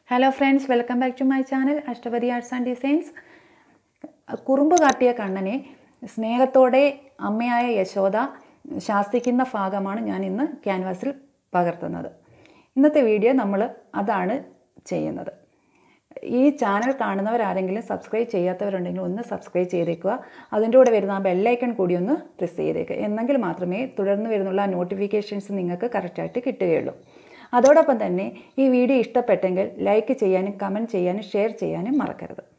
hello friends welcome back to my channel Ashtapathi arts and designs കുറുമ്പ് കാട്ടിയ കണ്ണനെ സ്നേഹത്തോടെ അമ്മയായ യശോദ ശാസിക്കുന്ന ഭാഗമാണ് ഞാൻ ഇന്ന് ക്യാൻവാസിൽ പകർത്തുന്നത് ഇന്നത്തെ വീഡിയോ നമ്മൾ അതാണ് ചെയ്യുന്നത് ഈ ചാനൽ കാണുന്നവരാരെങ്കിലും സബ്സ്ക്രൈബ് ചെയ്യാത്തവരുണ്ടെങ്കിൽ ഒന്ന് സബ്സ്ക്രൈബ് ചെയ്തേക്കുക അതിൻ്റെ കൂടെ വരുന്ന ആ ബെല്ലൈക്കൺ കൂടി ഒന്ന് പ്രസ് ചെയ്തേക്കുക എന്നെങ്കിൽ മാത്രമേ തുടർന്ന് വരുന്നുള്ള ആ നോട്ടിഫിക്കേഷൻസ് നിങ്ങൾക്ക് കറക്റ്റായിട്ട് കിട്ടുകയുള്ളൂ അതോടൊപ്പം തന്നെ ഈ വീഡിയോ ഇഷ്ടപ്പെട്ടെങ്കിൽ ലൈക്ക് ചെയ്യാനും കമൻറ്റ് ചെയ്യാനും ഷെയർ ചെയ്യാനും മറക്കരുത്